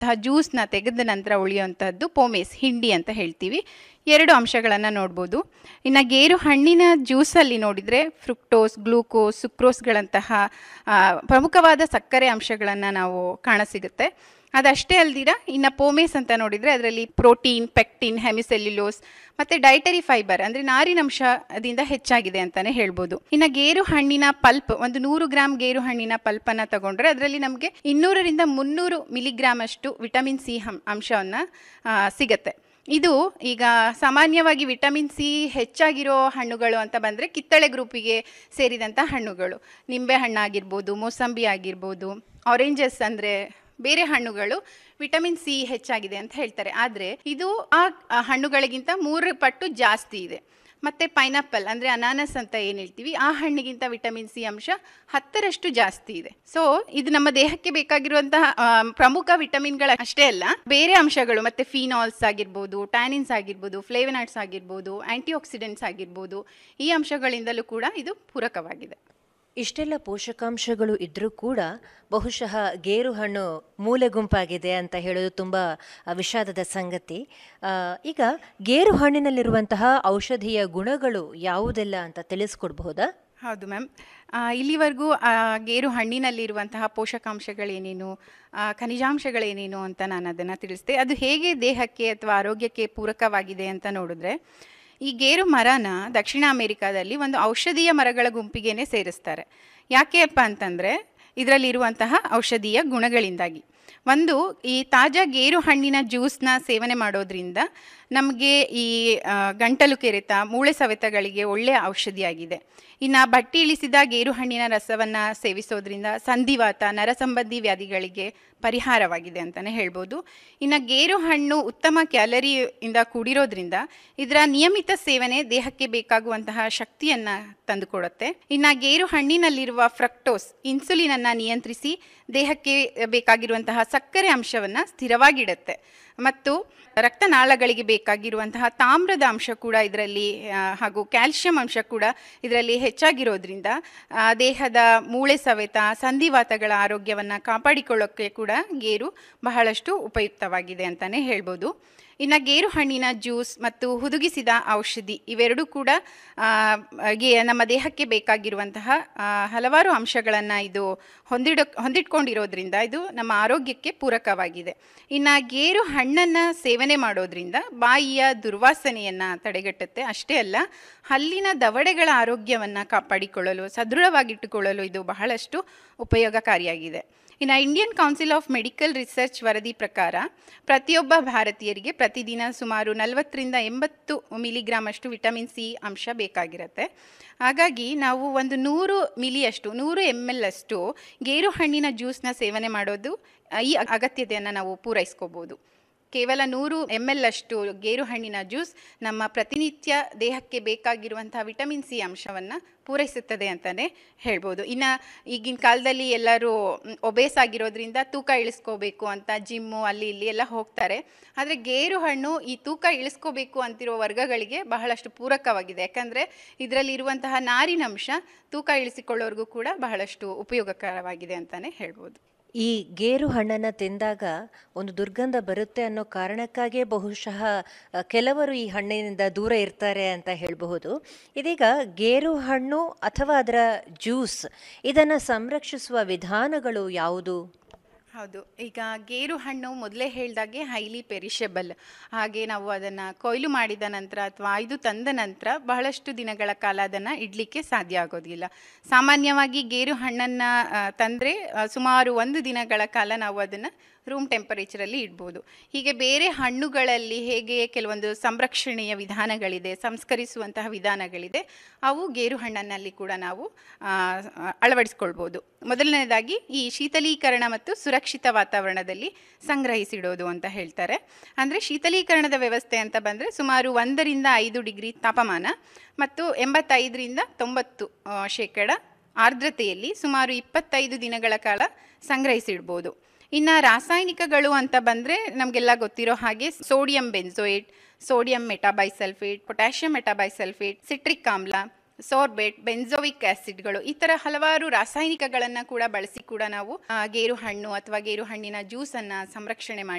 ಜ್ಯೂಸ್ನ ತೆಗೆದ ನಂತರ ಉಳಿಯುವಂತಹದ್ದು ಪೋಮೇಸ್ ಹಿಂಡಿ ಅಂತ ಹೇಳ್ತೀವಿ ಎರಡು ಅಂಶಗಳನ್ನು ನೋಡ್ಬೋದು ಇನ್ನು ಗೇರು ಹಣ್ಣಿನ ಜ್ಯೂಸಲ್ಲಿ ನೋಡಿದರೆ ಫ್ರುಕ್ಟೋಸ್ ಗ್ಲೂಕೋಸ್ ಸುಕ್ರೋಸ್ಗಳಂತಹ ಆ, ಪ್ರಮುಖವಾದ ಸಕ್ಕರೆ ಅಂಶಗಳನ್ನು ನಾವು ಕಾಣಸಿಗುತ್ತೆ ಅದಷ್ಟೇ ಅಲ್ದಿರ ಇನ್ನು ಪೋಮೇಸ್ ಅಂತ ನೋಡಿದರೆ ಅದರಲ್ಲಿ ಪ್ರೋಟೀನ್ ಪೆಕ್ಟಿನ್ ಹೆಮಿಸೆಲ್ಯುಲೋಸ್ ಮತ್ತು ಡೈಟರಿ ಫೈಬರ್ ಅಂದರೆ ನಾರಿನಂಶದಿಂದ ಹೆಚ್ಚಾಗಿದೆ ಅಂತಲೇ ಹೇಳ್ಬೋದು ಇನ್ನು ಗೇರು ಹಣ್ಣಿನ ಪಲ್ಪ್ ಒಂದು ನೂರು ಗ್ರಾಮ್ ಗೇರು ಹಣ್ಣಿನ ಪಲ್ಪನ್ನು ತಗೊಂಡ್ರೆ ಅದರಲ್ಲಿ ನಮಗೆ ಇನ್ನೂರರಿಂದ ಮುನ್ನೂರು ಮಿಲಿಗ್ರಾಮ್ ಅಷ್ಟು ವಿಟಮಿನ್ ಸಿ ಹಂ ಅಂಶವನ್ನು ಸಿಗತ್ತೆ ಇದು ಈಗ ಸಾಮಾನ್ಯವಾಗಿ ವಿಟಮಿನ್ ಸಿ ಹೆಚ್ಚಾಗಿರೋ ಹಣ್ಣುಗಳು ಅಂತ ಬಂದರೆ ಕಿತ್ತಳೆ ಗ್ರೂಪಿಗೆ ಸೇರಿದಂಥ ಹಣ್ಣುಗಳು ನಿಂಬೆ ಹಣ್ಣಾಗಿರ್ಬೋದು ಮೋಸಂಬಿ ಆಗಿರ್ಬೋದು ಆರೆಂಜಸ್ ಅಂದರೆ ಬೇರೆ ಹಣ್ಣುಗಳು ವಿಟಮಿನ್ ಸಿ ಹೆಚ್ಚಾಗಿದೆ ಅಂತ ಹೇಳ್ತಾರೆ ಆದರೆ ಇದು ಆ ಆ ಹಣ್ಣುಗಳಿಗಿಂತ ಮೂರು ಪಟ್ಟು ಜಾಸ್ತಿ ಇದೆ ಮತ್ತು ಪೈನಾಪಲ್ ಅಂದರೆ ಅನಾನಸ್ ಅಂತ ಏನು ಹೇಳ್ತೀವಿ ಆ ಹಣ್ಣಿಗಿಂತ ವಿಟಮಿನ್ ಸಿ ಅಂಶ ಹತ್ತರಷ್ಟು ಜಾಸ್ತಿ ಇದೆ ಸೊ ಇದು ನಮ್ಮ ದೇಹಕ್ಕೆ ಬೇಕಾಗಿರುವಂತಹ ಆ, ಪ್ರಮುಖ ವಿಟಮಿನ್ಗಳ ಅಷ್ಟೇ ಅಲ್ಲ ಬೇರೆ ಅಂಶಗಳು ಮತ್ತು ಫಿನಾಲ್ಸ್ ಆಗಿರ್ಬೋದು ಟ್ಯಾನಿನ್ಸ್ ಆಗಿರ್ಬೋದು ಫ್ಲೇವನಾಯ್ಡ್ಸ್ ಆಗಿರ್ಬೋದು ಆಂಟಿ ಆಕ್ಸಿಡೆಂಟ್ಸ್ ಆಗಿರ್ಬೋದು ಈ ಅಂಶಗಳಿಂದಲೂ ಕೂಡ ಇದು ಪೂರಕವಾಗಿದೆ ಇಷ್ಟೆಲ್ಲ ಪೋಷಕಾಂಶಗಳು ಇದ್ರೂ ಕೂಡ ಬಹುಶಃ ಗೇರು ಹಣ್ಣು ಮೂಲೆ ಗುಂಪಾಗಿದೆ ಅಂತ ಹೇಳೋದು ತುಂಬ ಆ, ವಿಷಾದದ ಸಂಗತಿ ಆ, ಈಗ ಗೇರು ಹಣ್ಣಿನಲ್ಲಿರುವಂತಹ ಔಷಧೀಯ ಗುಣಗಳು ಯಾವುದೆಲ್ಲ ಅಂತ ತಿಳಿಸ್ಕೊಡ್ಬಹುದಾ ಹೌದು ಮ್ಯಾಮ್ ಇಲ್ಲಿವರೆಗೂ ಆ, ಗೇರು ಹಣ್ಣಿನಲ್ಲಿರುವಂತಹ ಪೋಷಕಾಂಶಗಳೇನೇನು ಆ, ಖನಿಜಾಂಶಗಳೇನೇನು ಅಂತ ನಾನು ಅದನ್ನು ತಿಳಿಸಿದೆ ಅದು ಹೇಗೆ ದೇಹಕ್ಕೆ ಅಥವಾ ಆರೋಗ್ಯಕ್ಕೆ ಪೂರಕವಾಗಿದೆ ಅಂತ ನೋಡಿದ್ರೆ ಈ ಗೇರು ಮರನ ದಕ್ಷಿಣ ಅಮೆರಿಕಾದಲ್ಲಿ ಒಂದು ಔಷಧೀಯ ಮರಗಳ ಗುಂಪಿಗೇನೆ ಸೇರಿಸ್ತಾರೆ ಯಾಕೆಪ್ಪ ಅಂತಂದರೆ ಇದರಲ್ಲಿರುವಂತಹ ಔಷಧೀಯ ಗುಣಗಳಿಂದಾಗಿ ಒಂದು ಈ ತಾಜಾ ಗೇರು ಹಣ್ಣಿನ ಜ್ಯೂಸ್ನ ಸೇವನೆ ಮಾಡೋದ್ರಿಂದ ನಮಗೆ ಈ ಆ, ಗಂಟಲು ಕೆರೆತ ಮೂಳೆ ಸವೆತಗಳಿಗೆ ಒಳ್ಳೆಯ ಔಷಧಿಯಾಗಿದೆ ಇನ್ನು ಬಟ್ಟಿ ಇಳಿಸಿದ ಗೇರು ಹಣ್ಣಿನ ರಸವನ್ನು ಸೇವಿಸೋದ್ರಿಂದ ಸಂಧಿವಾತ ನರಸಂಬಂಧಿ ವ್ಯಾಧಿಗಳಿಗೆ ಪರಿಹಾರವಾಗಿದೆ ಅಂತಲೇ ಹೇಳ್ಬೋದು ಇನ್ನು ಗೇರು ಹಣ್ಣು ಉತ್ತಮ ಕ್ಯಾಲರಿಯಿಂದ ಕೂಡಿರೋದ್ರಿಂದ ಇದರ ನಿಯಮಿತ ಸೇವನೆ ದೇಹಕ್ಕೆ ಬೇಕಾಗುವಂತಹ ಶಕ್ತಿಯನ್ನು ತಂದುಕೊಡುತ್ತೆ ಇನ್ನು ಗೇರು ಹಣ್ಣಿನಲ್ಲಿರುವ ಫ್ರಕ್ಟೋಸ್ ಇನ್ಸುಲಿನನ್ನು ನಿಯಂತ್ರಿಸಿ ದೇಹಕ್ಕೆ ಬೇಕಾಗಿರುವಂತಹ ಸಕ್ಕರೆ ಅಂಶವನ್ನು ಸ್ಥಿರವಾಗಿಡುತ್ತೆ ಮತ್ತು ರಕ್ತನಾಳಗಳಿಗೆ ಬೇಕಾಗಿರುವಂತಹ ತಾಮ್ರದ ಅಂಶ ಕೂಡ ಇದರಲ್ಲಿ ಆ, ಹಾಗೂ ಕ್ಯಾಲ್ಶಿಯಂ ಅಂಶ ಕೂಡ ಇದರಲ್ಲಿ ಹೆಚ್ಚಾಗಿರೋದ್ರಿಂದ ಆ, ದೇಹದ ಮೂಳೆ ಸವೆತ ಸಂಧಿವಾತಗಳ ಆರೋಗ್ಯವನ್ನು ಕಾಪಾಡಿಕೊಳ್ಳೋಕ್ಕೆ ಕೂಡ ಗೇರು ಬಹಳಷ್ಟು ಉಪಯುಕ್ತವಾಗಿದೆ ಅಂತಲೇ ಹೇಳ್ಬೋದು ಇನ್ನು ಗೇರು ಹಣ್ಣಿನ ಜ್ಯೂಸ್ ಮತ್ತು ಹುದುಗಿಸಿದ ಔಷಧಿ ಇವೆರಡೂ ಕೂಡ ಆ, ಗೆ ನಮ್ಮ ದೇಹಕ್ಕೆ ಬೇಕಾಗಿರುವಂತಹ ಆ, ಹಲವಾರು ಅಂಶಗಳನ್ನು ಇದು ಹೊಂದಿಡ ಹೊಂದಿಟ್ಕೊಂಡಿರೋದ್ರಿಂದ ಇದು ನಮ್ಮ ಆರೋಗ್ಯಕ್ಕೆ ಪೂರಕವಾಗಿದೆ ಇನ್ನು ಗೇರು ಹಣ್ಣನ್ನು ಸೇವನೆ ಮಾಡೋದ್ರಿಂದ ಬಾಯಿಯ ದುರ್ವಾಸನೆಯನ್ನು ತಡೆಗಟ್ಟುತ್ತೆ ಅಷ್ಟೇ ಅಲ್ಲ ಹಲ್ಲಿನ ದವಡೆಗಳ ಆರೋಗ್ಯವನ್ನು ಕಾಪಾಡಿಕೊಳ್ಳಲು ಸದೃಢವಾಗಿಟ್ಟುಕೊಳ್ಳಲು ಇದು ಬಹಳಷ್ಟು ಉಪಯೋಗಕಾರಿಯಾಗಿದೆ ಇನ್ನು Indian council of medical research ವರದಿ ಪ್ರಕಾರ ಪ್ರತಿಯೊಬ್ಬ ಭಾರತೀಯರಿಗೆ ಪ್ರತಿದಿನ ಸುಮಾರು ನಲವತ್ತರಿಂದ ಎಂಬತ್ತು ಮಿಲಿಗ್ರಾಮ್ ಅಷ್ಟು ವಿಟಮಿನ್ ಸಿ ಅಂಶ ಬೇಕಾಗಿರುತ್ತೆ ಹಾಗಾಗಿ ನಾವು ಒಂದು ನೂರು ಮಿಲಿಯಷ್ಟು ನೂರು ಎಮ್ ಎಲ್ ಅಷ್ಟು ಗೇರು ಹಣ್ಣಿನ ಜ್ಯೂಸ್ನ ಸೇವನೆ ಮಾಡೋದು ಆ, ಈ ಅಗತ್ಯತೆಯನ್ನು ನಾವು ಪೂರೈಸ್ಕೋಬೋದು ಕೇವಲ ನೂರು ಎಮ್ ಎಲ್ ಅಷ್ಟು ಗೇರು ಹಣ್ಣಿನ ಜ್ಯೂಸ್ ನಮ್ಮ ಪ್ರತಿನಿತ್ಯ ದೇಹಕ್ಕೆ ಬೇಕಾಗಿರುವಂಥ ವಿಟಮಿನ್ ಸಿ ಅಂಶವನ್ನು ಪೂರೈಸುತ್ತದೆ ಅಂತಲೇ ಹೇಳ್ಬೋದು ಇನ್ನು ಈಗಿನ ಕಾಲದಲ್ಲಿ ಎಲ್ಲರೂ ಒಬೇಸ್ ಆಗಿರೋದ್ರಿಂದ ತೂಕ ಇಳಿಸ್ಕೋಬೇಕು ಅಂತ ಜಿಮ್ಮು ಅಲ್ಲಿ ಇಲ್ಲಿ ಎಲ್ಲ ಹೋಗ್ತಾರೆ ಆದರೆ ಗೇರು ಹಣ್ಣು ಈ ತೂಕ ಇಳಿಸ್ಕೋಬೇಕು ಅಂತಿರೋ ವರ್ಗಗಳಿಗೆ ಬಹಳಷ್ಟು ಪೂರಕವಾಗಿದೆ ಯಾಕಂದರೆ ಇದರಲ್ಲಿರುವಂತಹ ನಾರಿನಂಶ ತೂಕ ಇಳಿಸಿಕೊಳ್ಳೋರ್ಗೂ ಕೂಡ ಬಹಳಷ್ಟು ಉಪಯೋಗಕರವಾಗಿದೆ ಅಂತಲೇ ಹೇಳ್ಬೋದು ಈ ಗೇರು ಹಣ್ಣನ್ನು ತಿಂದಾಗ ಒಂದು ದುರ್ಗಂಧ ಬರುತ್ತೆ ಅನ್ನೋ ಕಾರಣಕ್ಕಾಗಿಯೇ ಬಹುಶಃ ಅ, ಕೆಲವರು ಈ ಹಣ್ಣಿನಿಂದ ದೂರ ಇರ್ತಾರೆ ಅಂತ ಹೇಳಬಹುದು ಇದೀಗ ಗೇರು ಹಣ್ಣು ಅಥವಾ ಅದರ ಜ್ಯೂಸ್ ಇದನ್ನು ಸಂರಕ್ಷಿಸುವ ವಿಧಾನಗಳು ಯಾವುದು ಹೌದು ಈಗ ಗೇರು ಹಣ್ಣು ಮೊದಲೇ ಹೇಳ್ದಾಗೆ ಹೈಲಿ ಪೆರಿಷೆಬಲ್ ಹಾಗೆ ನಾವು ಅದನ್ನು ಕೊಯ್ಲು ಮಾಡಿದ ನಂತರ ಅಥವಾ ಆಯ್ದು ತಂದ ನಂತರ ಬಹಳಷ್ಟು ದಿನಗಳ ಕಾಲ ಅದನ್ನು ಇಡಲಿಕ್ಕೆ ಸಾಧ್ಯ ಆಗೋದಿಲ್ಲ ಸಾಮಾನ್ಯವಾಗಿ ಗೇರು ಹಣ್ಣನ್ನು ತಂದರೆ ಸುಮಾರು ಒಂದು ದಿನಗಳ ಕಾಲ ನಾವು ಅದನ್ನು ರೂಮ್ ಟೆಂಪರೇಚರಲ್ಲಿ ಇಡ್ಬೋದು ಹೀಗೆ ಬೇರೆ ಹಣ್ಣುಗಳಲ್ಲಿ ಹೇಗೆ ಕೆಲವೊಂದು ಸಂರಕ್ಷಣೆಯ ವಿಧಾನಗಳಿದೆ ಸಂಸ್ಕರಿಸುವಂತಹ ವಿಧಾನಗಳಿದೆ ಅವು ಗೇರು ಹಣ್ಣನ್ನಲ್ಲಿ ಕೂಡ ನಾವು ಆ, ಅಳವಡಿಸ್ಕೊಳ್ಬೋದು ಮೊದಲನೇದಾಗಿ ಈ ಶೀತಲೀಕರಣ ಮತ್ತು ಸುರಕ್ಷಿತ ವಾತಾವರಣದಲ್ಲಿ ಸಂಗ್ರಹಿಸಿಡೋದು ಅಂತ ಹೇಳ್ತಾರೆ ಅಂದರೆ ಶೀತಲೀಕರಣದ ವ್ಯವಸ್ಥೆ ಅಂತ ಬಂದರೆ ಸುಮಾರು ಒಂದರಿಂದ ಐದು ಡಿಗ್ರಿ ತಾಪಮಾನ ಮತ್ತು ಎಂಬತ್ತೈದರಿಂದ ತೊಂಬತ್ತು ಆ, ಶೇಕಡ ಆರ್ದ್ರತೆಯಲ್ಲಿ ಸುಮಾರು ಇಪ್ಪತ್ತೈದು ದಿನಗಳ ಕಾಲ ಸಂಗ್ರಹಿಸಿಡ್ಬೋದು ಇನ್ನು ರಾಸಾಯನಿಕಗಳು ಅಂತ ಬಂದರೆ ನಮಗೆಲ್ಲ ಗೊತ್ತಿರೋ ಹಾಗೆ sodium benzoate sodium metabisulphite potassium metabisulphite citric ಆಮ್ಲ ಸೋರ್ಬೇಟ್ ಬೆನ್ಸೋವಿಕ್ ಆಸಿಡ್ಗಳು ಈ ತರ ಹಲವಾರು ರಾಸಾಯನಿಕಗಳನ್ನ ಕೂಡ ಬಳಸಿ ಕೂಡ ನಾವು ಆ, ಗೇರು ಹಣ್ಣು ಅಥವಾ ಗೇರು ಹಣ್ಣಿನ ಜ್ಯೂಸ್ ಅನ್ನ ಸಂರಕ್ಷಣೆ ಮಾಡಿ